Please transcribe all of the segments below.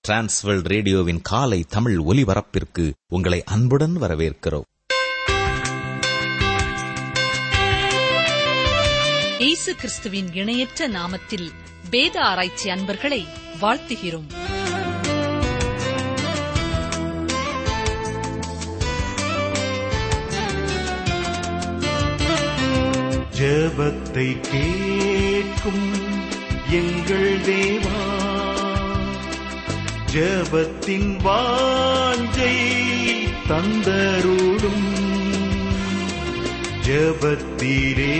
Transworld ரேடியோவின் காலை தமிழ் ஒலிபரப்பிற்கு உங்களை அன்புடன் வரவேற்கிறோம் இயேசு கிறிஸ்துவின் இணையற்ற நாமத்தில் வேத ஆராய்ச்சி அன்பர்களை வாழ்த்துகிறோம் ஜெபத்தை கேட்கும் எங்கள் தேவா ஜெபத்தின் வாஞ்சை தந்தருடும் ஜெபத்திலே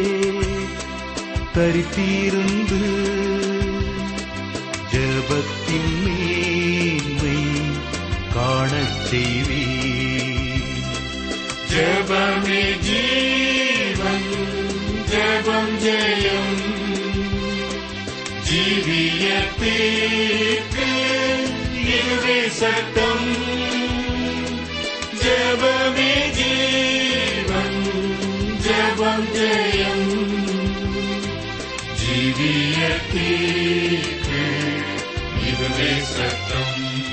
தரித்திருந்து ஜெபத்தின் மேன்மை காணச் செய்வீர் ஜெபமே ஜீவன் ஜெபம் ஜெயம் ஜீவியத்தேக்கு இதுவே சட்டம் ஜெபமே ஜீவன் ஜெபம் ஜெயம் ஜீவியத்தேக்கு இதுவே சட்டம்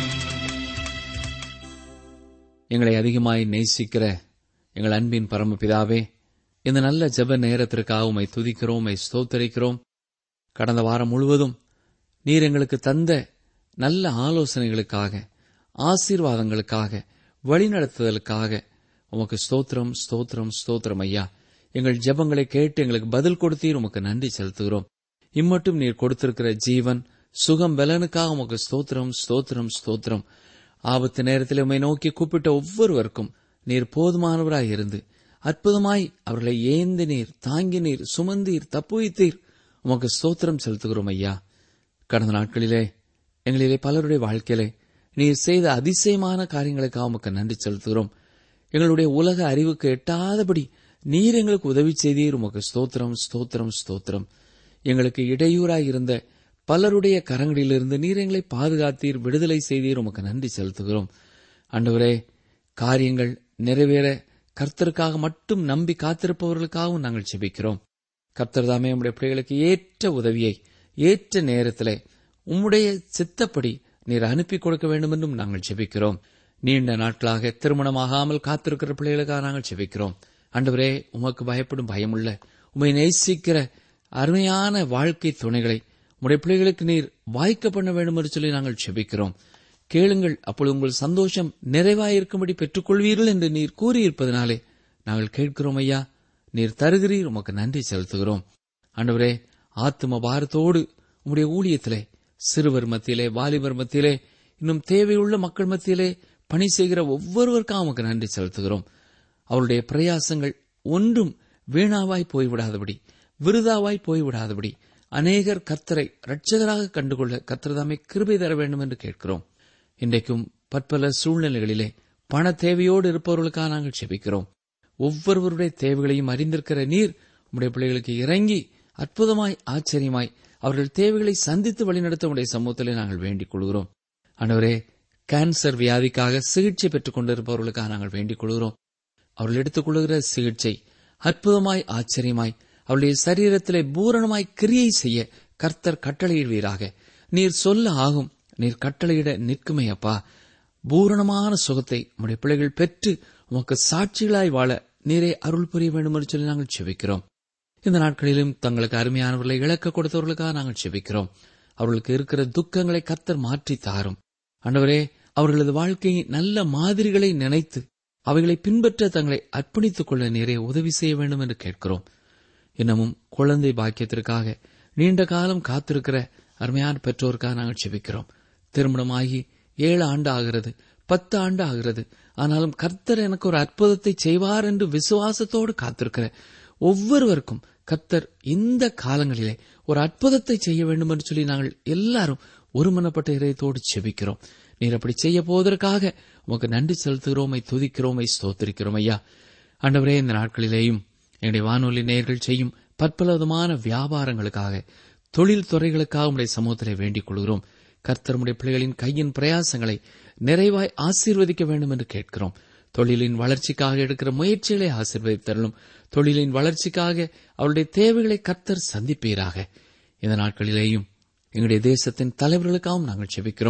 எங்களை அதிகமாய் நேசிக்கிற எங்கள் அன்பின் பரமபிதாவே இந்த நல்ல ஜெப நேரத்திற்காக உமை துதிக்கிறோம் உமை ஸ்தோத்தரிக்கிறோம் கடந்த வாரம் முழுவதும் நீர் எங்களுக்கு தந்த நல்ல ஆலோசனைகளுக்காக ஆசீர்வாதங்களுக்காக வழிநடத்துதலுக்காக உமக்கு ஸ்தோத்திரம் ஸ்தோத்திரம் ஸ்தோத்திரம் ஐயா எங்கள் ஜெபங்களை கேட்டு எங்களுக்கு பதில் கொடுத்தீர் உமக்கு நன்றி செலுத்துகிறோம் இம்மட்டும் நீர் கொடுத்திருக்கிற ஜீவன் சுகம் பலனுக்காக உமக்கு ஸ்தோத்திரம் ஸ்தோத்திரம் ஸ்தோத்திரம் ஆபத்து நேரத்தில் உம்மை நோக்கி கூப்பிட்ட ஒவ்வொருவருக்கும் நீர் போதுமானவராய் இருந்து அற்புதமாய் அவர்களை ஏந்தி நீர் தாங்கி நீர் சுமந்தீர் தப்புவித்தீர் உமக்கு ஸ்தோத்திரம் செலுத்துகிறோம் ஐயா கடந்த நாட்களிலே எங்களிலே பலருடைய வாழ்க்கையிலே நீர் செய்த அதிசயமான காரியங்களுக்காக உமக்கு நன்றி செலுத்துகிறோம் எங்களுடைய உலக அறிவுக்கு எட்டாதபடி நீர் எங்களுக்கு உதவி செய்தீர் உமக்கு ஸ்தோத்திரம் ஸ்தோத்திரம் ஸ்தோத்திரம் எங்களுக்கு இடையூறாய் இருந்த பலருடைய கரங்களிலிருந்து நீர் எங்களை பாதுகாத்தீர் விடுதலை செய்தீர் உமக்கு நன்றி செலுத்துகிறோம் ஆண்டவரே காரியங்கள் நிறைவேற கர்த்தருக்காக மட்டும் நம்பி காத்திருப்பவர்களுக்காகவும் நாங்கள் செபிக்கிறோம் கர்த்தர் தாமே உம்முடைய பிள்ளைகளுக்கு ஏற்ற உதவியை ஏற்ற நேரத்திலே உம்முடைய சித்தப்படி நீர் அனுப்பி கொடுக்க வேண்டும் என்றும் நாங்கள் செபிக்கிறோம் நீண்ட நாட்களாக திருமணமாகாமல் காத்திருக்கிற பிள்ளைகளுக்காக நாங்கள் செபிக்கிறோம் ஆண்டவரே உமக்கு பயப்படும் பயமுள்ள உம்மை நேசிக்கிற அருமையான வாழ்க்கை துணைகளை உடைய பிள்ளைகளுக்கு நீர் வாய்க்க பண்ண வேண்டும் என்று சொல்லி நாங்கள் செபிக்கிறோம் கேளுங்கள் அப்பொழுது உங்கள் சந்தோஷம் நிறைவாயிருக்கும்படி பெற்றுக்கொள்வீர்கள் என்று நீர் கூறியிருப்பதனாலே நாங்கள் கேட்கிறோம் ஐயா நீர் தருகிறீர் உமக்கு நன்றி செலுத்துகிறோம் ஆண்டவரே ஆத்தும பாரத்தோடு உம்முடைய ஊழியத்திலே சிறுவர் மத்தியிலே வாலிபர் மத்தியிலே இன்னும் தேவையுள்ள மக்கள் மத்தியிலே பணி செய்கிற ஒவ்வொருவருக்கும் உமக்கு நன்றி செலுத்துகிறோம் அவருடைய பிரயாசங்கள் ஒன்றும் வீணாவாய் போய்விடாதபடி விருதாவாய் போய்விடாதபடி அநேகர் கர்த்தரை இரட்சகராக கண்டுகொள்ள கர்த்தர்தாமே கிருபை தர வேண்டும் என்று கேட்கிறோம் இன்றைக்கும் பற்பல சூழ்நிலைகளிலே பண தேவையோடு இருப்பவர்களுக்காக நாங்கள் செபிக்கிறோம் ஒவ்வொருவருடைய தேவைகளையும் அறிந்திருக்கிற நீர் உடைய பிள்ளைகளுக்கு இறங்கி அற்புதமாய் ஆச்சரியமாய் அவர்கள் தேவைகளை சந்தித்து வழிநடத்த உடைய சமூகத்திலே நாங்கள் வேண்டிக் கொள்கிறோம் ஆண்டவரே கேன்சர் வியாதிக்காக சிகிச்சை பெற்றுக் கொண்டிருப்பவர்களுக்காக நாங்கள் வேண்டிக் கொள்கிறோம் அவர்கள் எடுத்துக் கொள்ளுகிற சிகிச்சை அற்புதமாய் ஆச்சரியமாய் அவருடைய சரீரத்திலே பூரணமாய் கிரியை செய்ய கர்த்தர் கட்டளையிடுவீராக நீர் சொல்ல ஆகும் நீர் கட்டளையிட நிற்குமே அப்பா பூரணமான சுகத்தை உம்முடைய பிள்ளைகள் பெற்று உமக்கு சாட்சிகளாய் வாழ நீரே அருள் புரிய வேண்டும் என்று சொல்லி நாங்கள் செபிக்கிறோம் இந்த நாட்களிலும் தங்களுக்கு அருமையானவர்களை இழக்க கொடுத்தவர்களுக்காக நாங்கள் செபிக்கிறோம் அவர்களுக்கு இருக்கிற துக்கங்களை கர்த்தர் மாற்றி தாரும் ஆண்டவரே அவர்களது வாழ்க்கையை நல்ல மாதிரிகளை நினைத்து அவைகளை பின்பற்ற தங்களை அர்ப்பணித்துக் கொள்ள நீரே உதவி செய்ய வேண்டும் என்று கேட்கிறோம் இன்னமும் குழந்தை பாக்கியத்திற்காக நீண்ட காலம் காத்திருக்கிற அருமையான பெற்றோருக்காக நாங்கள் செபிக்கிறோம் திருமணமாகி ஏழு ஆண்டு ஆகிறது பத்து ஆண்டு ஆகிறது ஆனாலும் கர்த்தர் எனக்கு ஒரு அற்புதத்தை செய்வார் என்று விசுவாசத்தோடு காத்திருக்கிற ஒவ்வொருவருக்கும் கர்த்தர் இந்த காலங்களிலே ஒரு அற்புதத்தை செய்ய வேண்டும் என்று சொல்லி நாங்கள் எல்லாரும் ஒருமனப்பட்ட இதயத்தோடு செபிக்கிறோம் நீர் அப்படி செய்ய போவதற்காக உமக்கு நன்றி செலுத்துகிறோமை துதிக்கிறோமை ஸ்தோத்திரிக்கிறோம் ஐயா ஆண்டவரே இந்த நாட்களிலேயும் என்னுடைய வானொலி நேயர்கள் செய்யும் பற்பலவிதமான வியாபாரங்களுக்காக தொழில் துறைகளுக்காக உடைய சமூகத்திலே வேண்டிக் கொள்கிறோம் கர்த்தருடைய பிள்ளைகளின் கையின் பிரயாசங்களை நிறைவாய் ஆசீர்வதிக்க வேண்டும் என்று கேட்கிறோம் தொழிலின் வளர்ச்சிக்காக எடுக்கிற முயற்சிகளை ஆசீர்வதித்தரலும் தொழிலின் வளர்ச்சிக்காக அவருடைய தேவைகளை கர்த்தர் சந்திப்பீராக இந்த நாட்களிலேயும் எங்களுடைய தேசத்தின் தலைவர்களுக்காகவும் நாங்கள் செபிக்கிறோம்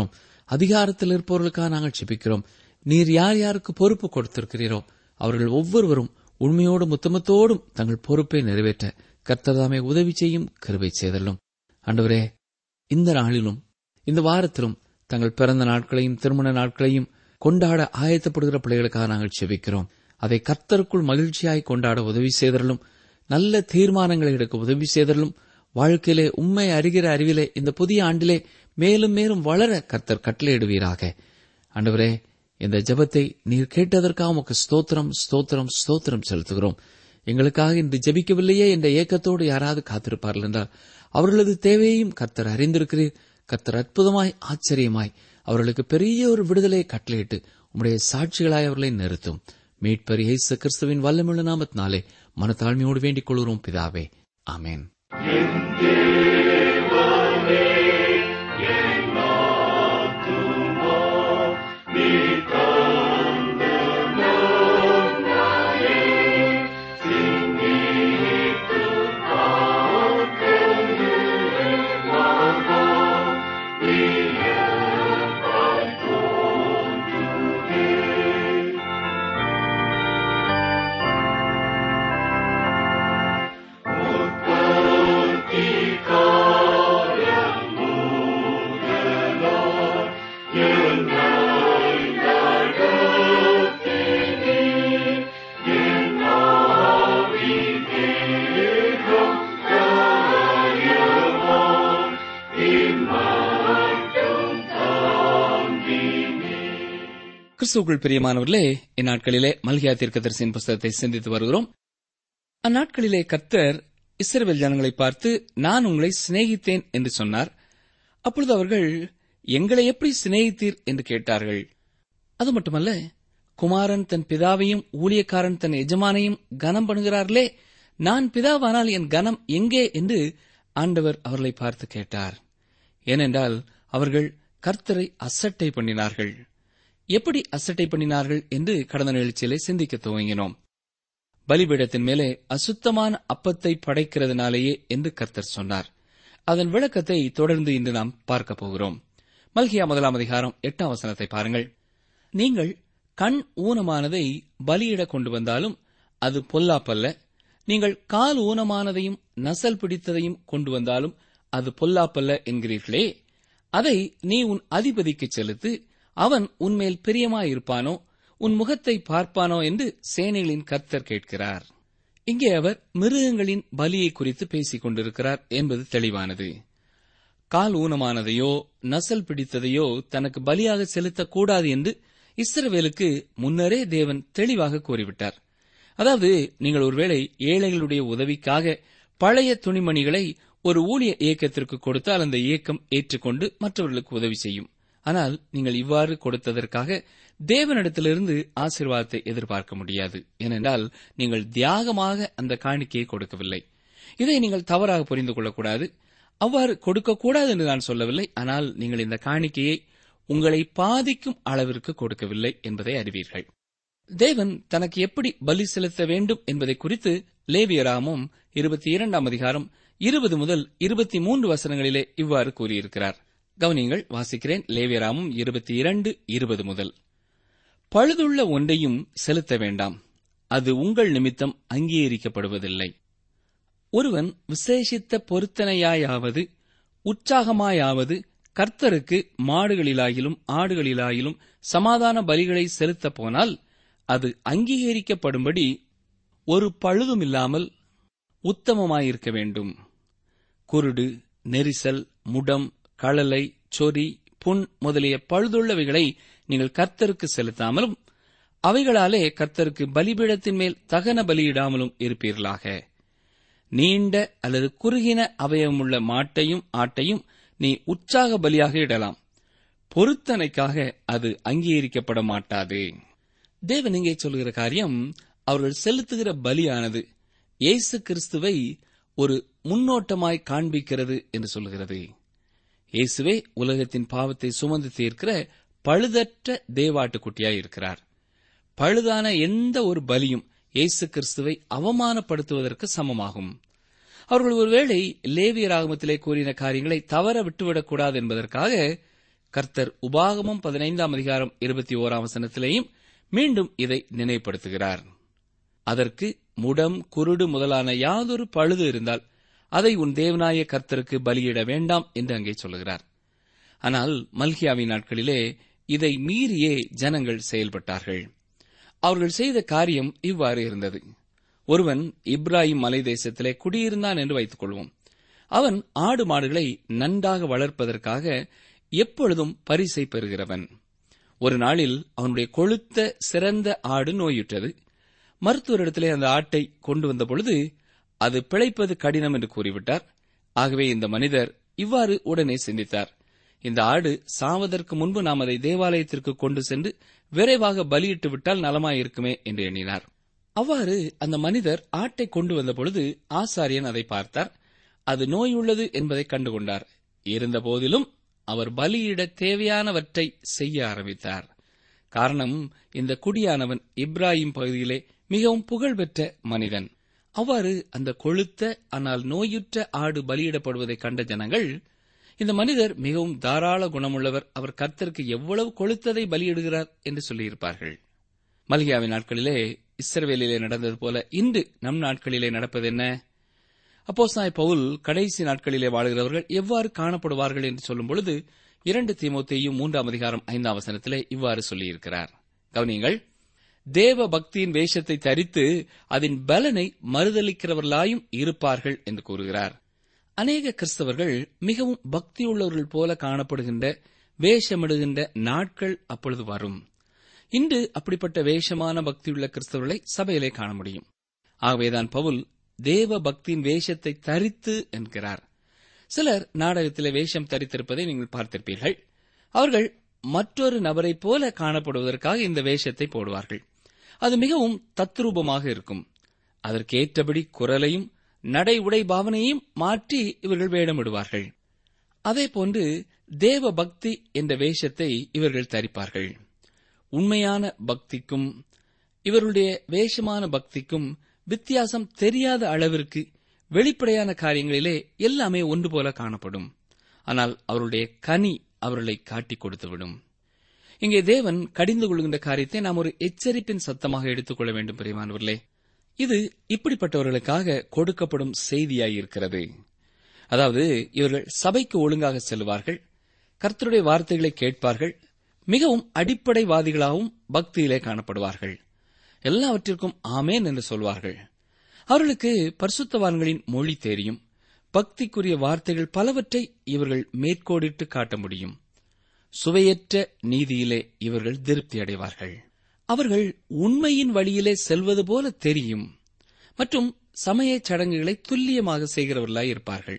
அதிகாரத்தில் இருப்பவர்களுக்காக நாங்கள் செபிக்கிறோம் நீர் யார் யாருக்கு பொறுப்பு கொடுத்திருக்கிறீரோ அவர்கள் ஒவ்வொருவரும் உண்மையோடும் உத்தமத்தோடும் தங்கள் பொறுப்பை நிறைவேற்ற கர்த்தர்தாமே உதவி செய்யும் கருவை செய்தல்லும் ஆண்டவரே இந்த நாளிலும் இந்த வாரத்திலும் தங்கள் பிறந்த நாட்களையும் திருமண நாட்களையும் கொண்டாட ஆயத்தப்படுகிற பிள்ளைகளுக்காக நாங்கள் செபிக்கிறோம் அதை கர்த்தருக்குள் மகிழ்ச்சியாய் கொண்டாட உதவி செய்தலும் நல்ல தீர்மானங்களை எடுக்க உதவி செய்தலும் வாழ்க்கையிலே உண்மை அறிகிற அறிவிலே இந்த புதிய ஆண்டிலே மேலும் மேலும் வளர கர்த்தர் கட்டளையிடுவீராக ஆண்டவரே இந்த ஜெபத்தை நீர் கேட்டதற்காக உமக்கு ஸ்தோத்திரம் ஸ்தோத்திரம் ஸ்தோத்திரம் செலுத்துகிறோம் எங்களுக்காக இன்று ஜெபிக்கவில்லையே என்ற ஏக்கத்தோடு யாராவது காத்திருப்பார்கள் என்றால் அவர்களது தேவையையும் கர்த்தர் அறிந்திருக்கிறீர் கர்த்தர் அற்புதமாய் ஆச்சரியமாய் அவர்களுக்கு பெரிய ஒரு விடுதலையை கட்டளையிட்டு உம்முடைய சாட்சிகளாய் அவர்களை நிறுத்தும் மீட்பர் இயேசு கிறிஸ்துவின் வல்லமுள்ள நாமத்தினாலே மனத்தாழ்மையோடு வேண்டிக் கொள்கிறோம் பிதாவே ஆமென் கிறிஸ்துவுக்குள் பிரியமானவர்களே இந்நாட்களிலே மல்கியா தீர்க்கதரிசியின் புஸ்தகத்தை சிந்தித்து வருகிறோம் அந்நாட்களிலே கர்த்தர் இஸ்ரவேல் ஜனங்களை பார்த்து நான் உங்களை சிநேகித்தேன் என்று சொன்னார் அப்பொழுது அவர்கள் எங்களை எப்படி சிநேகித்தீர் என்று கேட்டார்கள் அது மட்டுமல்ல குமாரன் தன் பிதாவையும் ஊழியக்காரன் தன் எஜமானையும் கனம் பண்ணுகிறார்களே நான் பிதாவானால் என் கனம் எங்கே என்று ஆண்டவர் அவர்களை பார்த்து கேட்டார் ஏனென்றால் அவர்கள் கர்த்தரை அசட்டை பண்ணினார்கள் எப்படி அசட்டை பண்ணினார்கள் என்று கடந்த நிகழ்ச்சியிலே சிந்திக்க துவங்கினோம் பலிபீடத்தின் மேலே அசுத்தமான அப்பத்தை படைக்கிறதுனாலேயே என்று கர்த்தர் சொன்னார் அதன் விளக்கத்தை தொடர்ந்து இன்று நாம் பார்க்க போகிறோம் மல்கியா முதலாம் அதிகாரம் எட்டாம் வசனத்தை பாருங்கள் நீங்கள் கண் ஊனமானதை பலியிட கொண்டு வந்தாலும் அது பொல்லாப்பல்ல நீங்கள் கால் ஊனமானதையும் நசல் பிடித்ததையும் கொண்டு வந்தாலும் அது பொல்லாப்பல்ல என்கிறீர்களே அதை நீ உன் அதிபதிக்கு செலுத்து அவன் உன்மேல் பிரியமாயிருப்பானோ உன் முகத்தை பார்ப்பானோ என்று சேனைகளின் கர்த்தர் கேட்கிறார் இங்கே அவர் மிருகங்களின் பலியை குறித்து பேசிக் கொண்டிருக்கிறார் என்பது தெளிவானது கால் ஊனமானதையோ நசல் பிடித்ததையோ தனக்கு பலியாக செலுத்தக்கூடாது என்று இஸ்ரவேலுக்கு முன்னரே தேவன் தெளிவாக கூறிவிட்டார் அதாவது நீங்கள் ஒருவேளை ஏழைகளுடைய உதவிக்காக பழைய துணிமணிகளை ஒரு ஊழிய இயக்கத்திற்கு கொடுத்தால் அந்த இயக்கம் ஏற்றுக்கொண்டு மற்றவர்களுக்கு உதவி செய்யும் ஆனால் நீங்கள் இவ்வாறு கொடுத்ததற்காக தேவனிடத்திலிருந்து ஆசீர்வாதத்தை எதிர்பார்க்க முடியாது ஏனென்றால் நீங்கள் தியாகமாக அந்த காணிக்கையை கொடுக்கவில்லை இதை நீங்கள் தவறாக புரிந்து கொள்ளக்கூடாது அவ்வாறு கொடுக்கக்கூடாது என்று நான் சொல்லவில்லை ஆனால் நீங்கள் இந்த காணிக்கையை உங்களை பாதிக்கும் அளவிற்கு கொடுக்கவில்லை என்பதை அறிவீர்கள் தேவன் தனக்கு எப்படி பலி செலுத்த வேண்டும் என்பதை குறித்து லேவியராமும் இருபத்தி இரண்டாம் அதிகாரம் இருபது முதல் இருபத்தி மூன்று வசனங்களிலே இவ்வாறு கூறியிருக்கிறார் கவனியங்கள் வாசிக்கிறேன் லேவியராமும் இருபத்தி இரண்டு இருபது முதல் பழுதுள்ள ஒன்றையும் செலுத்த வேண்டாம் அது உங்கள் நிமித்தம் அங்கீகரிக்கப்படுவதில்லை ஒருவன் விசேஷித்த பொருத்தனையாயாவது உற்சாகமாயாவது கர்த்தருக்கு மாடுகளிலாயிலும் ஆடுகளிலாயிலும் சமாதான பலிகளை செலுத்தப் போனால் அது அங்கீகரிக்கப்படும்படி ஒரு பழுதுமில்லாமல் உத்தமமாயிருக்க வேண்டும் குருடு நெரிசல் முடம் களலை சொறி புண் முதலிய பழுதுள்ளவைகளை நீங்கள் கர்த்தருக்கு செலுத்தாமலும் அவைகளாலே கர்த்தருக்கு பலிபீடத்தின் மேல் தகன பலியிடாமலும் இருப்பீர்களாக நீண்ட அல்லது குறுகின அவயவமுள்ள மாட்டையும் ஆட்டையும் நீ உற்சாக பலியாக இடலாம் பொருத்தனைக்காக அது அங்கீகரிக்கப்பட மாட்டாது தேவன் இங்கே சொல்கிற காரியம் அவர்கள் செலுத்துகிற பலியானது இயேசு கிறிஸ்துவை ஒரு முன்னோட்டமாய் காண்பிக்கிறது என்று சொல்கிறது இயேசுவே உலகத்தின் பாவத்தை சுமந்து தீர்க்கிற பழுதற்ற தேவாட்டுக்குட்டியாய் இருக்கிறார் பழுதான எந்த ஒரு பலியும் இயேசு கிறிஸ்துவை அவமானப்படுத்துவதற்கு சமமாகும் அவர்கள் ஒருவேளை லேவிய ராகமத்திலே கூறின காரியங்களை தவற விட்டுவிடக்கூடாது என்பதற்காக கர்த்தர் உபாகமம் பதினைந்தாம் அதிகாரம் இருபத்தி ஓராம் வசனத்திலேயும் மீண்டும் இதை நினைவுபடுத்துகிறார் அதற்கு முடம் குருடு முதலான யாதொரு பழுது இருந்தால் அதை உன் தேவனாய கர்த்தருக்கு பலியிட வேண்டாம் என்று அங்கே சொல்லுகிறார் ஆனால் மல்கியாவின் நாட்களிலே இதை மீறியே ஜனங்கள் செயல்பட்டார்கள் அவர்கள் செய்த காரியம் இவ்வாறு இருந்தது ஒருவன் இப்ராஹிம் மலை தேசத்திலே குடியிருந்தான் என்று வைத்துக் கொள்வோம் அவன் ஆடு மாடுகளை நன்றாக வளர்ப்பதற்காக எப்பொழுதும் பரிசை பெறுகிறவன் ஒரு நாளில் அவனுடைய கொழுத்த சிறந்த ஆடு நோயுற்றது மருத்துவரிடத்திலே அந்த ஆட்டை கொண்டு வந்த பொழுது அது பிழைப்பது கடினம் என்று கூறிவிட்டார் ஆகவே இந்த மனிதர் இவ்வாறு உடனே சிந்தித்தார் இந்த ஆடு சாவதற்கு முன்பு நாம் அதை தேவாலயத்திற்கு கொண்டு சென்று விரைவாக பலியிட்டு விட்டால் நலமாயிருக்குமே என்று எண்ணினார் அவ்வாறு அந்த மனிதர் ஆட்டை கொண்டு வந்த பொழுது ஆசாரியன் அதை பார்த்தார் அது நோயுள்ளது என்பதை கண்டுகொண்டார் இருந்த போதிலும் அவர் பலியிட தேவையானவற்றை செய்ய ஆரம்பித்தார் காரணம் இந்த குடியானவன் இப்ராஹிம் பகுதியிலே மிகவும் புகழ்பெற்ற மனிதன் அவ்வாறு அந்த கொழுத்த ஆனால் நோயுற்ற ஆடு பலியிடப்படுவதை கண்ட ஜனங்கள் இந்த மனிதர் மிகவும் தாராள குணமுள்ளவர் அவர் கர்த்தருக்கு எவ்வளவு கொழுத்ததை பலியிடுகிறார் என்று சொல்லியிருப்பார்கள் மல்கியாவின் நாட்களிலே இஸ்ரவேலிலே நடந்தது போல இன்று நம் நாட்களிலே நடப்பது என்ன அப்போஸ்தாய் பவுல் கடைசி நாட்களிலே வாழ்கிறவர்கள் எவ்வாறு காணப்படுவார்கள் என்று சொல்லும் பொழுது இரண்டு தீமோத்தேயும் மூன்றாம் அதிகாரம் ஐந்தாம் வசனத்திலே இவ்வாறு சொல்லியிருக்கிறார் கவனியங்கள் தேவ பக்தியின் வேஷத்தை தரித்து அதன் பலனை மறுதளிக்கிறவர்களாயும் இருப்பார்கள் என்று கூறுகிறார் அநேக கிறிஸ்தவர்கள் மிகவும் பக்தியுள்ளவர்கள் போல காணப்படுகின்ற வேஷமிடுகின்ற நாட்கள் அப்பொழுது வரும் இன்று அப்படிப்பட்ட வேஷமான பக்தியுள்ள கிறிஸ்தவர்களை சபையிலே காண முடியும் ஆகவேதான் பவுல் தேவ பக்தியின் வேஷத்தை தரித்து என்கிறார் சிலர் நாடகத்திலே வேஷம் தரித்திருப்பதை நீங்கள் பார்த்திருப்பீர்கள் அவர்கள் மற்றொரு நபரைப் போல காணப்படுவதற்காக இந்த வேஷத்தை போடுவார்கள் அது மிகவும் தத்ரூபமாக இருக்கும் அதற்கேற்றபடி குரலையும் நடை உடை பாவனையும் மாற்றி இவர்கள் வேடமிடுவார்கள் அதேபோன்று தேவ பக்தி என்ற வேஷத்தை இவர்கள் தரிப்பார்கள் உண்மையான பக்திக்கும் இவருடைய வேஷமான பக்திக்கும் வித்தியாசம் தெரியாத அளவிற்கு வெளிப்படையான காரியங்களிலே எல்லாமே ஒன்று போல காணப்படும் ஆனால் அவருடைய கனி அவர்களை காட்டிக் கொடுத்துவிடும் இங்கே தேவன் கடிந்து கொள்கின்ற காரியத்தை நாம் ஒரு எச்சரிப்பின் சத்தமாக எடுத்துக்கொள்ள வேண்டும் பிரியமானவர்களே இது இப்படிப்பட்டவர்களுக்காக கொடுக்கப்படும் செய்தியாயிருக்கிறது அதாவது இவர்கள் சபைக்கு ஒழுங்காக செல்வார்கள் கர்த்தருடைய வார்த்தைகளை கேட்பார்கள் மிகவும் அடிப்படைவாதிகளாகவும் பக்தியிலே காணப்படுவார்கள் எல்லாவற்றிற்கும் ஆமேன் என்று சொல்வார்கள் அவர்களுக்கு பரிசுத்தவான்களின் மொழி தெரியும் பக்திக்குரிய வார்த்தைகள் பலவற்றை இவர்கள் மேற்கோடிட்டு காட்ட முடியும் சுவையற்ற நீதியிலே இவர்கள் திருப்தி அடைவார்கள் அவர்கள் உண்மையின் வழியிலே செல்வது போல தெரியும் மற்றும் சமயச் சடங்குகளை துல்லியமாக செய்கிறவர்களாய் இருப்பார்கள்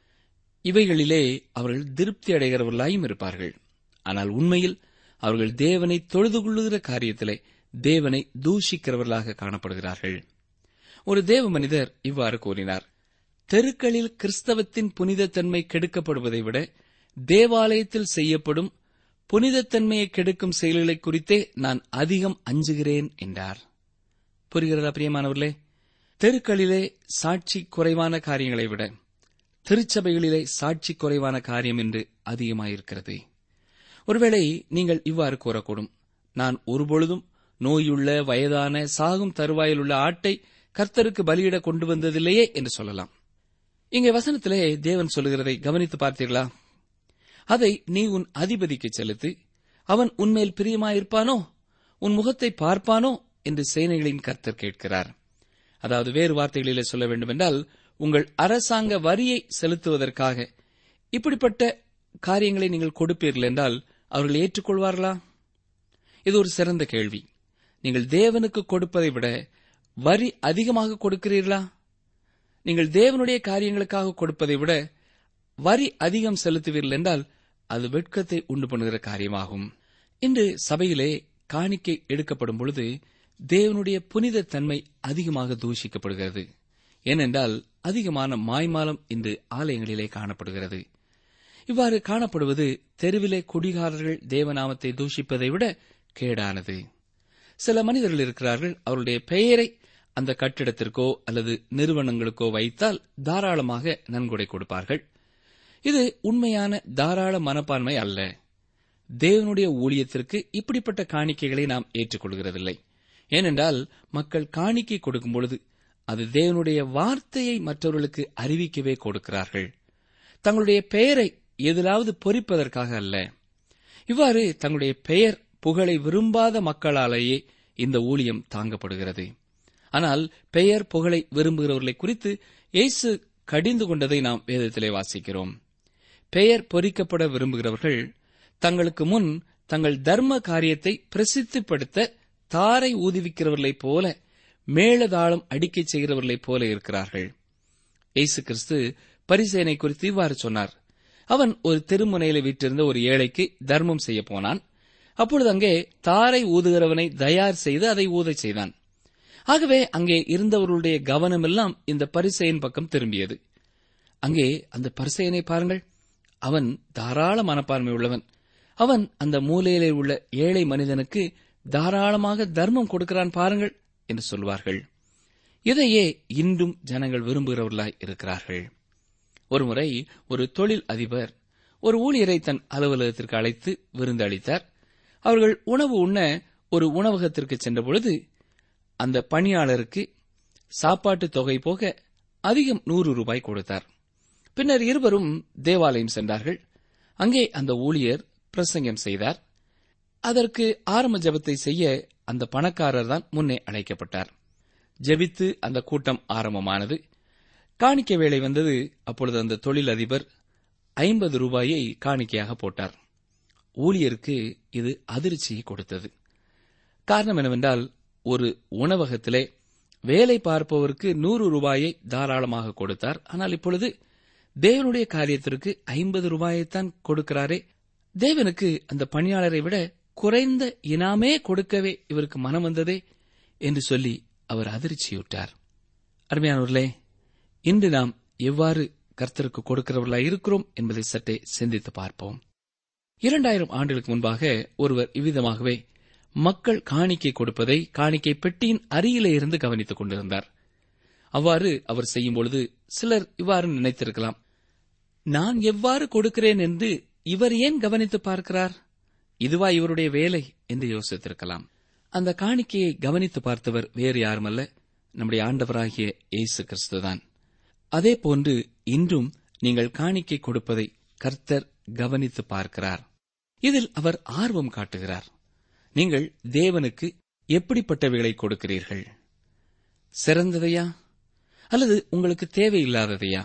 இவைகளிலே அவர்கள் திருப்தி அடைகிறவர்களாயும் இருப்பார்கள் ஆனால் உண்மையில் அவர்கள் தேவனை தொழுது கொள்ளுகிற காரியத்திலே தேவனை தூஷிக்கிறவர்களாக காணப்படுகிறார்கள் ஒரு தேவ மனிதர் இவ்வாறு கூறினார் தெருக்களில் கிறிஸ்தவத்தின் புனிதத்தன்மை கெடுக்கப்படுவதை விட தேவாலயத்தில் செய்யப்படும் புனிதத்தன்மையை கெடுக்கும் செயல்களை குறித்தே நான் அதிகம் அஞ்சுகிறேன் என்றார் புரிகிறதா பிரியமானவர்களே தெருக்களிலே சாட்சி குறைவான காரியங்களை விட திருச்சபைகளிலே சாட்சி குறைவான காரியம் என்று அதிகமாயிருக்கிறது ஒருவேளை நீங்கள் இவ்வாறு கூறக்கூடும் நான் ஒருபொழுதும் நோயுள்ள வயதான சாகும் தருவாயில் உள்ள ஆட்டை கர்த்தருக்கு பலியிட கொண்டு வந்ததில்லையே என்று சொல்லலாம் இங்கே வசனத்திலே தேவன் சொல்லுகிறதை கவனித்து பார்த்தீர்களா அதை நீ உன் அதிபதிக்கு செலுத்து அவன் உன்மேல் பிரியமாயிருப்பானோ உன் முகத்தை பார்ப்பானோ என்று சேனைகளின் கர்த்தர் கேட்கிறார் அதாவது வேறு வார்த்தைகளிலே சொல்ல வேண்டுமென்றால் உங்கள் அரசாங்க வரியை செலுத்துவதற்காக இப்படிப்பட்ட காரியங்களை நீங்கள் கொடுப்பீர்கள் என்றால் அவர்கள் ஏற்றுக்கொள்வார்களா இது ஒரு சிறந்த கேள்வி நீங்கள் தேவனுக்கு கொடுப்பதை விட வரி அதிகமாக கொடுக்கிறீர்களா நீங்கள் தேவனுடைய காரியங்களுக்காக கொடுப்பதை விட வரி அதிகம் செலுத்துவீர்கள் என்றால் அது வெட்கத்தை உண்டு பண்ணுகிற காரியமாகும் இன்று சபையிலே காணிக்கை எடுக்கப்படும் பொழுது தேவனுடைய புனித தன்மை அதிகமாக தூஷிக்கப்படுகிறது ஏனென்றால் அதிகமான மாய்மாலம் இன்று ஆலயங்களிலே காணப்படுகிறது இவ்வாறு காணப்படுவது தெருவிலே குடிகாரர்கள் தேவநாமத்தை தூஷிப்பதை விட கேடானது சில மனிதர்கள் இருக்கிறார்கள் அவருடைய பெயரை அந்த கட்டிடத்திற்கோ அல்லது நிறுவனங்களுக்கோ வைத்தால் தாராளமாக நன்கொடை கொடுப்பார்கள் இது உண்மையான தாராள மனப்பான்மை அல்ல தேவனுடைய ஊழியத்திற்கு இப்படிப்பட்ட காணிக்கைகளை நாம் ஏற்றுக்கொள்கிறதில்லை ஏனென்றால் மக்கள் காணிக்கை கொடுக்கும் பொழுது அது தேவனுடைய வார்த்தையை மற்றவர்களுக்கு அறிவிக்கவே கொடுக்கிறார்கள் தங்களுடைய பெயரை எதிலாவது பொறிப்பதற்காக அல்ல இவ்வாறு தங்களுடைய பெயர் புகழை விரும்பாத மக்களாலேயே இந்த ஊழியம் தாங்கப்படுகிறது ஆனால் பெயர் புகழை விரும்புகிறவர்களை குறித்து இயேசு கடிந்து கொண்டதை நாம் வேதத்திலே வாசிக்கிறோம் பெயர் பொறிக்கப்பட விரும்புகிறவர்கள் தங்களுக்கு முன் தங்கள் தர்ம காரியத்தை பிரசித்திப்படுத்த தாரை ஊதுவிக்கிறவர்களைப் போல மேளதாளம் அடிக்கச் செய்கிறவர்களைப் போல இருக்கிறார்கள் இயேசு கிறிஸ்து பரிசேனை குறித்து இவ்வாறு சொன்னார் அவன் ஒரு தெருமுனையில வீற்றிருந்த ஒரு ஏழைக்கு தர்மம் செய்ய போனான் அப்பொழுது அங்கே தாரை ஊதுகிறவனை தயார் செய்து அதை ஊதச் செய்தான் ஆகவே அங்கே இருந்தவர்களுடைய கவனமெல்லாம் இந்த பரிசையின் பக்கம் திரும்பியது அங்கே அந்த பரிசையனை பாருங்கள் அவன் தாராள மனப்பான்மை உள்ளவன் அவன் அந்த மூலையிலே உள்ள ஏழை மனிதனுக்கு தாராளமாக தர்மம் கொடுக்கிறான் பாருங்கள் என்று சொல்வார்கள் இதையே இன்றும் ஜனங்கள் விரும்புகிறவர்களாய் இருக்கிறார்கள் ஒருமுறை ஒரு தொழில் அதிபர் ஒரு ஊழியரை தன் அலுவலகத்திற்கு அழைத்து விருந்து அளித்தார் அவர்கள் உணவு உண்ண ஒரு உணவகத்திற்கு சென்றபொழுது அந்த பணியாளருக்கு சாப்பாட்டு தொகை போக அதிகம் நூறு ரூபாய் கொடுத்தார் பின்னர் இருவரும் தேவாலயம் சென்றார்கள் அங்கே அந்த ஊழியர் பிரசங்கம் செய்தார் அதற்கு ஆரம்ப ஜெபத்தை செய்ய அந்த பணக்காரர் தான் முன்னே அழைக்கப்பட்டார் ஜெபித்து அந்த கூட்டம் ஆரம்பமானது காணிக்கை வேளை வந்தது அப்பொழுது அந்த தொழிலதிபர் ஐம்பது ரூபாயை காணிக்கையாக போட்டார் ஊழியருக்கு இது அதிர்ச்சியை கொடுத்தது காரணம் என்னவென்றால் ஒரு உணவகத்திலே வேலை பார்ப்பவருக்கு நூறு ரூபாயை தாராளமாக கொடுத்தார் ஆனால் இப்பொழுது தேவனுடைய காரியத்திற்கு ஐம்பது ரூபாயைத்தான் கொடுக்கிறாரே தேவனுக்கு அந்த பணியாளரை விட குறைந்த இனாமே கொடுக்கவே இவருக்கு மனம் வந்ததே என்று சொல்லி அவர் அதிர்ச்சியுற்றார் அருமையானவர்களே இன்று நாம் எவ்வாறு கர்த்தருக்கு கொடுக்கிறவர்களாய் இருக்கிறோம் என்பதை சற்றே சிந்தித்து பார்ப்போம் இரண்டாயிரம் ஆண்டுகளுக்கு முன்பாக ஒருவர் இவ்விதமாகவே மக்கள் காணிக்கை கொடுப்பதை காணிக்கை பெட்டியின் அருகிலே இருந்து கவனித்துக் கொண்டிருந்தார் அவ்வாறு அவர் செய்யும் பொழுது சிலர் இவ்வாறு நினைத்திருக்கலாம் நான் எவ்வாறு கொடுக்கிறேன் என்று இவர் ஏன் கவனித்து பார்க்கிறார் இதுவா இவருடைய வேலை என்று யோசித்திருக்கலாம் அந்த காணிக்கையை கவனித்து பார்த்தவர் வேறு யாருமல்ல நம்முடைய ஆண்டவராகிய இயேசு கிறிஸ்துதான் அதே போன்று இன்றும் நீங்கள் காணிக்கை கொடுப்பதை கர்த்தர் கவனித்து பார்க்கிறார் இதில் அவர் ஆர்வம் காட்டுகிறார் நீங்கள் தேவனுக்கு எப்படிப்பட்டவைகளை கொடுக்கிறீர்கள் சிறந்ததையா அல்லது உங்களுக்கு தேவையில்லாததையா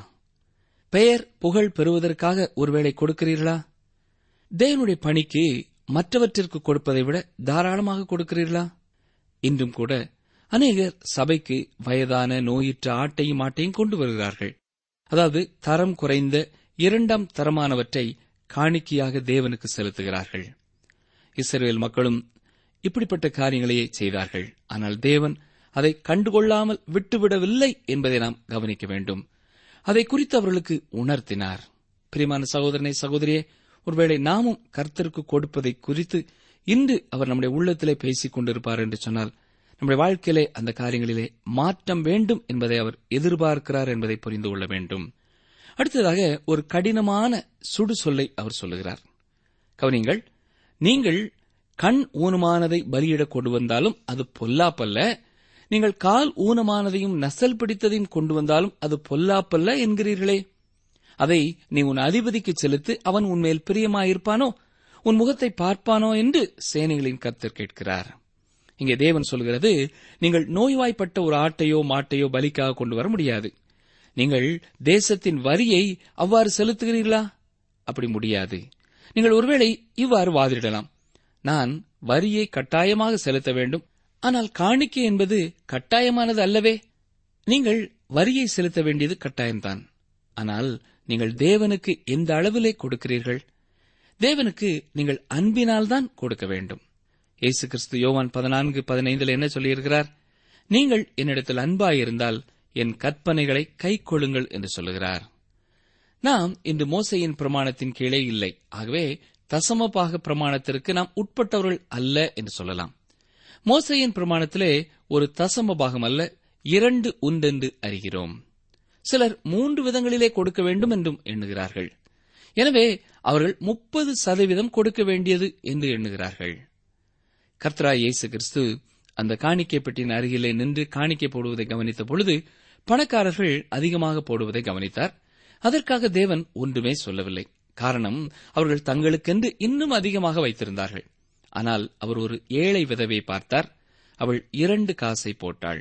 பெயர் புகழ் பெறுவதற்காக ஒருவேளை கொடுக்கிறீர்களா தேவனுடைய பணிக்கு மற்றவற்றிற்கு கொடுப்பதை விட தாராளமாக கொடுக்கிறீர்களா இன்றும் கூட அநேகர் சபைக்கு வயதான நோயுற்ற ஆட்டையும் ஆட்டையும் கொண்டு வருகிறார்கள் அதாவது தரம் குறைந்த இரண்டாம் தரமானவற்றை காணிக்கையாக தேவனுக்கு செலுத்துகிறார்கள் இஸ்ரேல் மக்களும் இப்படிப்பட்ட காரியங்களையே செய்தார்கள் ஆனால் தேவன் அதை கண்டுகொள்ளாமல் விட்டுவிடவில்லை என்பதை நாம் கவனிக்க வேண்டும் அதை குறித்து அவர்களுக்கு உணர்த்தினார் பிரிமான சகோதரனை சகோதரியே ஒருவேளை நாமும் கர்த்தருக்கு கொடுப்பதை குறித்து இன்று அவர் நம்முடைய உள்ளத்திலே பேசிக் கொண்டிருப்பார் என்று சொன்னால் நம்முடைய வாழ்க்கையிலே அந்த காரியங்களிலே மாற்றம் வேண்டும் என்பதை அவர் எதிர்பார்க்கிறார் என்பதை புரிந்து கொள்ள வேண்டும் அடுத்ததாக ஒரு கடினமான சுடு சொல்லை அவர் சொல்லுகிறார் கவனிங்கள் நீங்கள் கண் ஊனமானதை பலியிடக் கொண்டு வந்தாலும் அது பொல்லாப்பல்ல நீங்கள் கால் ஊனமானதையும் நசல் பிடித்ததையும் கொண்டு வந்தாலும் அது பொல்லாப்பல்ல என்கிறீர்களே அதை நீ உன் அதிபதிக்கு செலுத்து அவன் உன்மேல் பிரியமாயிருப்பானோ உன் முகத்தை பார்ப்பானோ என்று சேனைகளின் கர்த்தர் கேட்கிறார் இங்கே தேவன் சொல்கிறது நீங்கள் நோய்வாய்ப்பட்ட ஒரு ஆட்டையோ மாட்டையோ பலிக்காக கொண்டு வர முடியாது நீங்கள் தேசத்தின் வரியை அவ்வாறு செலுத்துகிறீர்களா அப்படி முடியாது நீங்கள் ஒருவேளை இவ்வாறு வாதிடலாம் நான் வரியை கட்டாயமாக செலுத்த வேண்டும் ஆனால் காணிக்கை என்பது கட்டாயமானது அல்லவே நீங்கள் வரியை செலுத்த வேண்டியது கட்டாயம்தான் ஆனால் நீங்கள் தேவனுக்கு எந்த அளவிலே கொடுக்கிறீர்கள் தேவனுக்கு நீங்கள் அன்பினால்தான் கொடுக்க வேண்டும் இயேசு கிறிஸ்து யோவான் பதினான்கு பதினைந்தில் என்ன சொல்லியிருக்கிறார் நீங்கள் என்னிடத்தில் அன்பாயிருந்தால் என் கற்பனைகளை கை கொள்ளுங்கள் என்று சொல்லுகிறார் நாம் இன்று மோசையின் பிரமாணத்தின் கீழே இல்லை ஆகவே தசமபாக பிரமாணத்திற்கு நாம் உட்பட்டவர்கள் அல்ல என்று சொல்லலாம் மோசையின் பிரமாணத்திலே ஒரு தசம பாகம் அல்ல இரண்டு உண்டென்று அறிகிறோம் சிலர் மூன்று விதங்களிலே கொடுக்க வேண்டும் என்றும் எண்ணுகிறார்கள் எனவே அவர்கள் முப்பது சதவீதம் கொடுக்க வேண்டியது என்று எண்ணுகிறார்கள் கர்த்தராய் இயேசு கிறிஸ்து அந்த காணிக்கை பெட்டியின் அருகிலே நின்று காணிக்கை போடுவதை கவனித்த பொழுது பணக்காரர்கள் அதிகமாக போடுவதை கவனித்தார் அதற்காக தேவன் ஒன்றுமே சொல்லவில்லை காரணம் அவர்கள் தங்களுக்கென்று இன்னும் அதிகமாக வைத்திருந்தார்கள் ஆனால் அவர் ஒரு ஏழை விதவை பார்த்தார் அவள் இரண்டு காசை போட்டாள்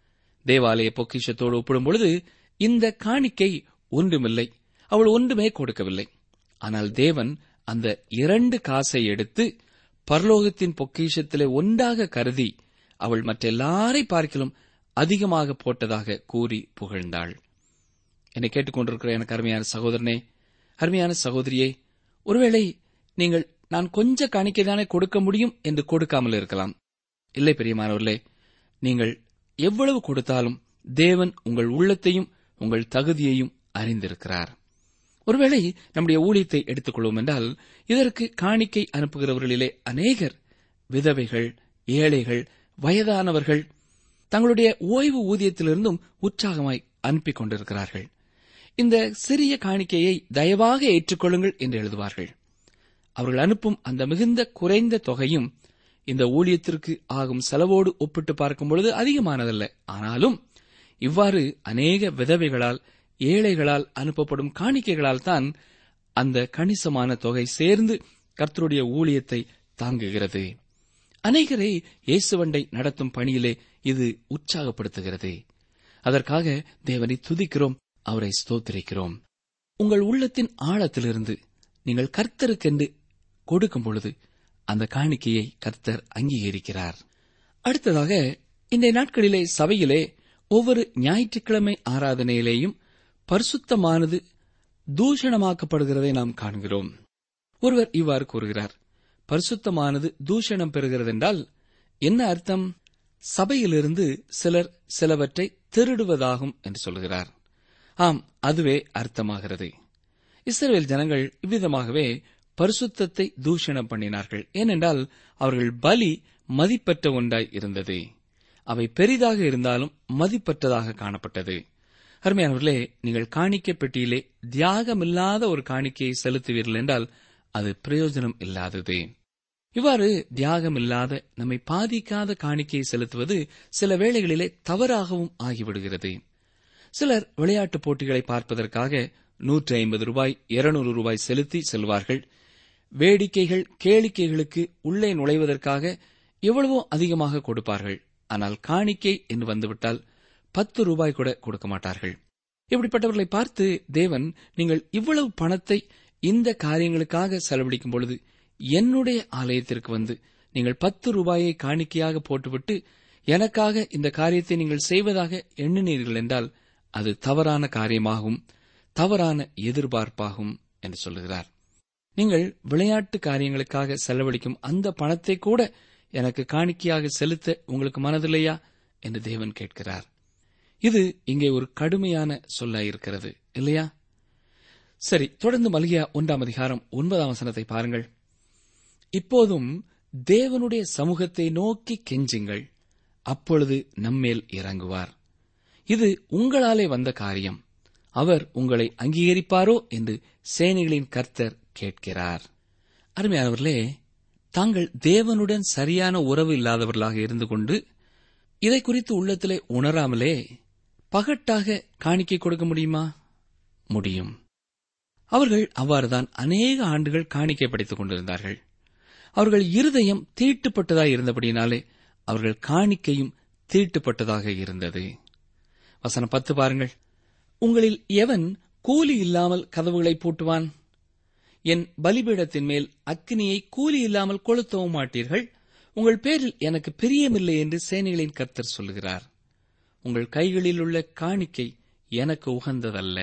தேவாலய பொக்கிஷத்தோடு ஒப்பிடும்பொழுது இந்த காணிக்கை ஒன்றுமில்லை அவள் ஒன்றுமே கொடுக்கவில்லை ஆனால் தேவன் அந்த இரண்டு காசை எடுத்து பரலோகத்தின் பொக்கிஷத்திலே ஒன்றாக கருதி அவள் மற்றெல்லாரை பார்க்கிலும் அதிகமாக போட்டதாக கூறி புகழ்ந்தாள் என்னை கேட்டுக்கொண்டிருக்கிற எனக்கு அருமையான சகோதரனே அருமையான சகோதரியே ஒருவேளை நீங்கள் நான் கொஞ்ச காணிக்கைதானே கொடுக்க முடியும் என்று கொடுக்காமல் இருக்கலாம் இல்லை பெரியமானவர்களே நீங்கள் எவ்வளவு கொடுத்தாலும் தேவன் உங்கள் உள்ளத்தையும் உங்கள் தகுதியையும் அறிந்திருக்கிறார் ஒருவேளை நம்முடைய ஊழியத்தை எடுத்துக்கொள்வோம் என்றால் இதற்கு காணிக்கை அனுப்புகிறவர்களிலே அநேகர் விதவைகள் ஏழைகள் வயதானவர்கள் தங்களுடைய ஓய்வு ஊதியத்திலிருந்தும் உற்சாகமாய் அனுப்பிக் கொண்டிருக்கிறார்கள் இந்த சிறிய காணிக்கையை தயவாக ஏற்றுக்கொள்ளுங்கள் என்று எழுதுவார்கள் அவர்கள் அனுப்பும் அந்த மிகுந்த குறைந்த தொகையும் இந்த ஊழியத்திற்கு ஆகும் செலவோடு ஒப்பிட்டு பார்க்கும் பொழுது அதிகமானதல்ல ஆனாலும் இவ்வாறு அநேக விதவைகளால் ஏழைகளால் அனுப்பப்படும் காணிக்கைகளால் தான் அந்த கணிசமான தொகை சேர்ந்து கர்த்தருடைய ஊழியத்தை தாங்குகிறது அநேகரை இயேசுவண்டை நடத்தும் பணியிலே இது உற்சாகப்படுத்துகிறது அதற்காக தேவனை துதிக்கிறோம் அவரை ஸ்தோத்திரிக்கிறோம் உங்கள் உள்ளத்தின் ஆழத்திலிருந்து நீங்கள் கர்த்தருக்கென்று கொடுக்கும் பொழுது அந்த காணிக்கையை கர்த்தர் அங்கீகரிக்கிறார் அடுத்ததாக இன்றைய நாட்களிலே சபையிலே ஒவ்வொரு ஞாயிற்றுக்கிழமை ஆராதனையிலேயும் பரிசுத்தமானது தூஷணமாக்கப்படுகிறதை நாம் காண்கிறோம் ஒருவர் இவ்வாறு கூறுகிறார் பரிசுத்தமானது தூஷணம் பெறுகிறதென்றால் என்ன அர்த்தம் சபையிலிருந்து சிலர் சிலவற்றை திருடுவதாகும் என்று சொல்கிறார் ஆம் அதுவே அர்த்தமாகிறது இஸ்ரேல் ஜனங்கள் இவ்விதமாகவே பரிசுத்தத்தை தூஷணம் பண்ணினார்கள் ஏனென்றால் அவர்கள் பலி மதிப்பற்ற ஒன்றாய் இருந்தது அவை பெரிதாக இருந்தாலும் மதிப்பற்றதாக காணப்பட்டது அருமையானவர்களே நீங்கள் காணிக்கை பெட்டியிலே தியாகமில்லாத ஒரு காணிக்கையை செலுத்துவீர்கள் என்றால் அது பிரயோஜனம் இல்லாதது இவ்வாறு தியாகமில்லாத நம்மை பாதிக்காத காணிக்கையை செலுத்துவது சில வேளைகளிலே தவறாகவும் ஆகிவிடுகிறது சிலர் விளையாட்டுப் போட்டிகளை பார்ப்பதற்காக நூற்றி ஐம்பது ரூபாய் இருநூறு ரூபாய் செலுத்தி செல்வார்கள் வேடிக்கைகள் கேளிக்கைகளுக்கு உள்ளே நுழைவதற்காக எவ்வளவோ அதிகமாக கொடுப்பார்கள் ஆனால் காணிக்கை என்று வந்துவிட்டால் பத்து ரூபாய் கூட கொடுக்க மாட்டார்கள் இப்படிப்பட்டவர்களை பார்த்து தேவன் நீங்கள் இவ்வளவு பணத்தை இந்த காரியங்களுக்காக செலவழிக்கும் பொழுது என்னுடைய ஆலயத்திற்கு வந்து நீங்கள் பத்து ரூபாயை காணிக்கையாக போட்டுவிட்டு எனக்காக இந்த காரியத்தை நீங்கள் செய்வதாக எண்ணினீர்கள் என்றால் அது தவறான காரியமாகும் தவறான எதிர்பார்ப்பாகும் என்று சொல்லுகிறார் நீங்கள் விளையாட்டு காரியங்களுக்காக செலவழிக்கும் அந்த பணத்தை கூட எனக்கு காணிக்கையாக செலுத்த உங்களுக்கு மனதில்லையா என்று தேவன் கேட்கிறார் இது இங்கே ஒரு கடுமையான சொல்லாயிருக்கிறது இல்லையா சரி தொடர்ந்து மல்கியா ஒன்றாம் அதிகாரம் ஒன்பதாம் வசனத்தை பாருங்கள் இப்போதும் தேவனுடைய சமூகத்தை நோக்கி கெஞ்சுங்கள் அப்பொழுது நம்மேல் இறங்குவார் இது உங்களாலே வந்த காரியம் அவர் உங்களை அங்கீகரிப்பாரோ என்று சேனைகளின் கர்த்தர் கேட்கிறார் அருமையானவர்களே தாங்கள் தேவனுடன் சரியான உறவு இல்லாதவர்களாக இருந்து கொண்டு இதை குறித்து உள்ளத்திலே உணராமலே பகட்டாக காணிக்கை கொடுக்க முடியுமா முடியும் அவர்கள் அவ்வாறுதான் அநேக ஆண்டுகள் காணிக்கை படித்துக் கொண்டிருந்தார்கள் அவர்கள் இருதயம் தீட்டுப்பட்டதாக இருந்தபடியினாலே அவர்கள் காணிக்கையும் தீட்டுப்பட்டதாக இருந்தது வசனம் பத்து பாருங்கள் உங்களில் எவன் கூலி இல்லாமல் கதவுகளை பூட்டுவான் என் பலிபீடத்தின் மேல் அக்கினியை கூலி இல்லாமல் கொளுத்தவும் மாட்டீர்கள் உங்கள் பேரில் எனக்கு பிரியமில்லை என்று சேனைகளின் கர்த்தர் சொல்லுகிறார் உங்கள் கைகளில் உள்ள காணிக்கை எனக்கு உகந்ததல்ல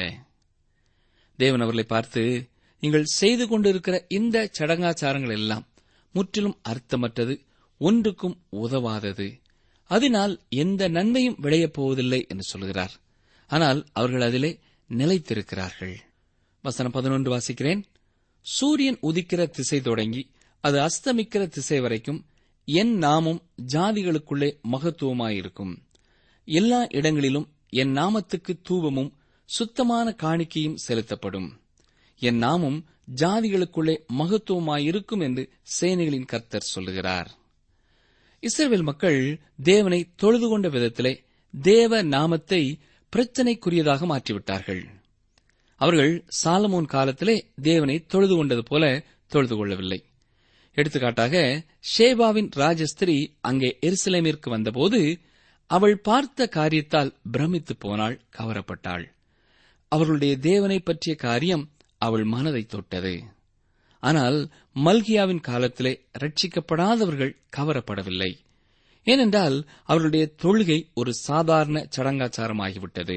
தேவன் அவர்களை பார்த்து நீங்கள் செய்து கொண்டிருக்கிற இந்த சடங்காச்சாரங்கள் எல்லாம் முற்றிலும் அர்த்தமற்றது ஒன்றுக்கும் உதவாதது அதனால் எந்த நன்மையும் விளையப் போவதில்லை என்று சொல்கிறார் ஆனால் அவர்கள் அதிலே நிலைத்திருக்கிறார்கள் வசனம் பதினொன்று வாசிக்கிறேன் சூரியன் உதிக்கிற திசை தொடங்கி அது அஸ்தமிக்கிற திசை வரைக்கும் என் நாமம் ஜாதிகளுக்குள்ளே மகத்துவமாயிருக்கும் எல்லா இடங்களிலும் என் நாமத்துக்கு தூபமும் சுத்தமான காணிக்கையும் செலுத்தப்படும் என் நாமும் ஜாதிகளுக்குள்ளே மகத்துவமாயிருக்கும் என்று சேனைகளின் கர்த்தர் சொல்லுகிறார் இஸ்ரேல் மக்கள் தேவனை தொழுது கொண்ட விதத்திலே தேவ நாமத்தை பிரச்சனைக்குரியதாக மாற்றிவிட்டார்கள் அவர்கள் சாலமோன் காலத்திலே தேவனை தொழுது கொண்டது போல தொழுது கொள்ளவில்லை எடுத்துக்காட்டாக ஷேபாவின் ராஜஸ்திரி அங்கே எருசலேமிற்கு வந்தபோது அவள் பார்த்த காரியத்தால் பிரமித்து போனாள் கவரப்பட்டாள் அவர்களுடைய தேவனை பற்றிய காரியம் அவள் மனதை தொட்டது ஆனால் மல்கியாவின் காலத்திலே ரட்சிக்கப்படாதவர்கள் கவரப்படவில்லை ஏனென்றால் அவர்களுடைய தொழுகை ஒரு சாதாரண சடங்காச்சாரமாகிவிட்டது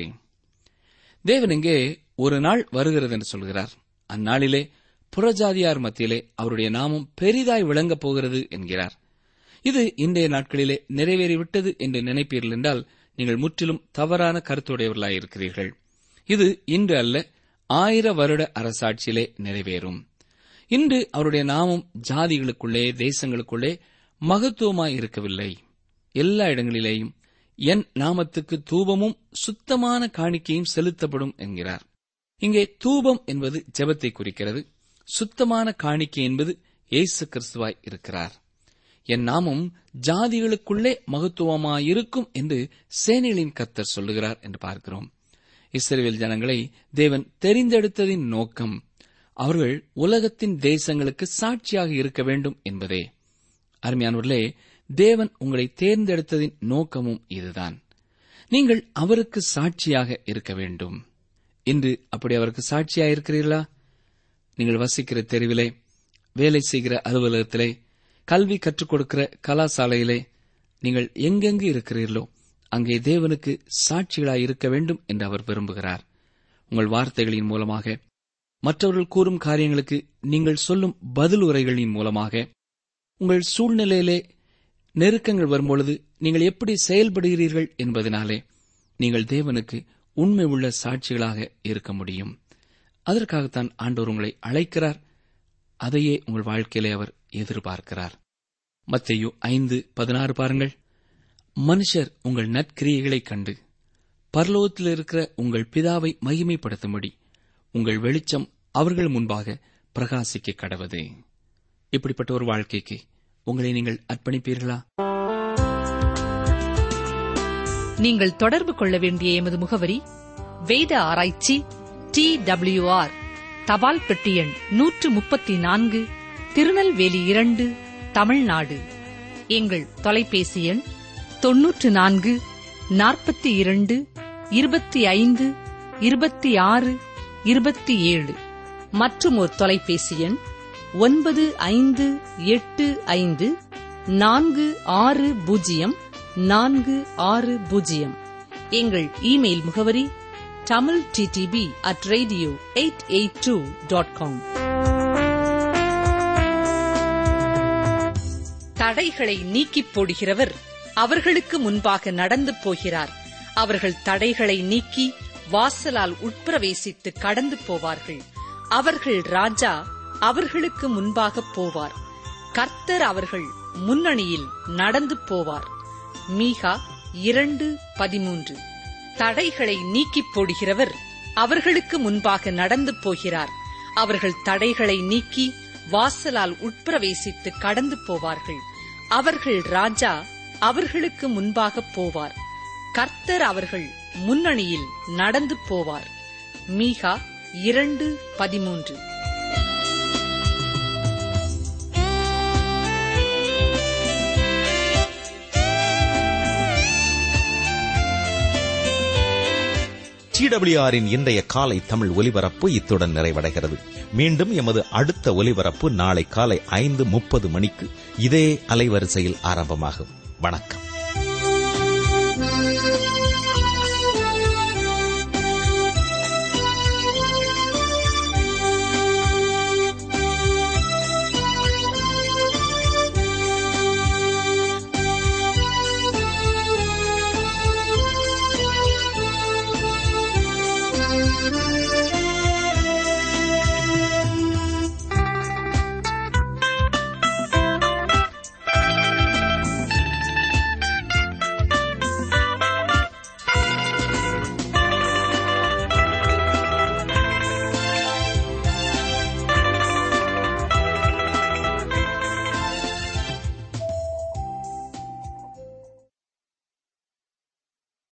தேவன் இங்கே ஒரு நாள் வருகிறது என்று சொல்கிறார் அந்நாளிலே புறஜாதியார் மத்தியிலே அவருடைய நாமம் பெரிதாய் விளங்கப் போகிறது என்கிறார் இது இன்றைய நாட்களிலே நிறைவேறிவிட்டது என்று நினைப்பீர்கள் என்றால் நீங்கள் முற்றிலும் தவறான கருத்துடையவர்களாயிருக்கிறீர்கள் இது இன்று அல்ல ஆயிர வருட அரசாட்சியிலே நிறைவேறும் இன்று அவருடைய நாமம் ஜாதிகளுக்குள்ளே தேசங்களுக்குள்ளே மகத்துவமாய் இருக்கவில்லை எல்லா இடங்களிலேயும் என் நாமத்துக்கு தூபமும் சுத்தமான காணிக்கையும் செலுத்தப்படும் என்கிறார் இங்கே தூபம் என்பது ஜெபத்தை குறிக்கிறது சுத்தமான காணிக்கை என்பது இயேசு கிறிஸ்துவாய் இருக்கிறார் என் நாமம் ஜாதிகளுக்குள்ளே மகத்துவமாயிருக்கும் என்று சேனைகளின் கர்த்தர் சொல்லுகிறார் என்று பார்க்கிறோம் இஸ்ரேல் ஜனங்களை தேவன் தெரிந்தெடுத்ததின் நோக்கம் அவர்கள் உலகத்தின் தேசங்களுக்கு சாட்சியாக இருக்க வேண்டும் என்பதே அருமையானவர்களே தேவன் உங்களை தேர்ந்தெடுத்ததின் நோக்கமும் இதுதான் நீங்கள் அவருக்கு சாட்சியாக இருக்க வேண்டும் இன்று அப்படி அவருக்கு சாட்சியாக இருக்கிறீர்களா நீங்கள் வசிக்கிற தெருவிலே வேலை செய்கிற அலுவலகத்திலே கல்வி கற்றுக் கொடுக்கிற கலாசாலையிலே நீங்கள் எங்கெங்கு இருக்கிறீர்களோ அங்கே தேவனுக்கு சாட்சிகளாய் இருக்க வேண்டும் என்று அவர் விரும்புகிறார் உங்கள் வார்த்தைகளின் மூலமாக மற்றவர்கள் கூறும் காரியங்களுக்கு நீங்கள் சொல்லும் பதில் உரைகளின் மூலமாக உங்கள் சூழ்நிலையிலே நெருக்கங்கள் வரும்பொழுது நீங்கள் எப்படி செயல்படுகிறீர்கள் என்பதனாலே நீங்கள் தேவனுக்கு உண்மை உள்ள சாட்சிகளாக இருக்க முடியும் அதற்காகத்தான் ஆண்டவர் உங்களை அழைக்கிறார் அதையே உங்கள் வாழ்க்கையிலே அவர் எதிர்பார்க்கிறார் மத்தையோ ஐந்து பதினாறு பாருங்கள் மனுஷர் உங்கள் நற்கிரியைகளைக் கண்டு பரலோகத்தில் இருக்கிற உங்கள் பிதாவை மகிமைப்படுத்தும்படி உங்கள் வெளிச்சம் அவர்கள் முன்பாக பிரகாசிக்க கடவது இப்படிப்பட்ட ஒரு வாழ்க்கைக்கு உங்களை நீங்கள் அர்ப்பணிப்பீர்களா நீங்கள் தொடர்பு கொள்ள வேண்டிய எமது முகவரி வேத ஆராய்ச்சி டி ஆர் தபால் பெட்டி எண் நூற்று முப்பத்தி நான்கு திருநெல்வேலி இரண்டு தமிழ்நாடு எங்கள் தொலைபேசி எண் தொன்னூற்று நான்கு நாற்பத்தி இரண்டு இருபத்தி ஐந்து இருபத்தி ஆறு இருபத்தி ஏழு மற்றும் ஒரு தொலைபேசி எண் ஒன்பது ஐந்து எட்டு ஐந்து நான்கு ஆறு பூஜ்ஜியம் நான்கு ஆறு பூஜ்ஜியம் எங்கள் இமெயில் முகவரி Tamil DTP at radio eight eight two dot com தடைகளை நீக்கிப் போடுகிறவர் அவர்களுக்கு முன்பாக நடந்து போகிறார் அவர்கள் தடைகளை நீக்கி வாசலால் உட்பிரவேசித்து கடந்து போவார்கள் அவர்கள் ராஜா அவர்களுக்கு முன்பாக போவார் கர்த்தர் அவர்கள் முன்னணியில் நடந்து போவார் மீகா இரண்டு பதிமூன்று தடைகளை நீக்கிப் போடுகிறவர் அவர்களுக்கு முன்பாக நடந்து போகிறார் அவர்கள் தடைகளை நீக்கி வாசலால் உட்பிரவேசித்து கடந்து போவார்கள் அவர்கள் ராஜா அவர்களுக்கு முன்பாக போவார் கர்த்தர் அவர்கள் முன்னணியில் நடந்து போவார் மீகா இரண்டு பதிமூன்று டிடபிள்யூஆரின் இன்றைய காலை தமிழ் ஒலிபரப்பு இத்துடன் நிறைவடைகிறது மீண்டும் எமது அடுத்த ஒலிபரப்பு நாளை காலை ஐந்து முப்பது மணிக்கு இதே அலைவரிசையில் ஆரம்பமாகும் வணக்கம்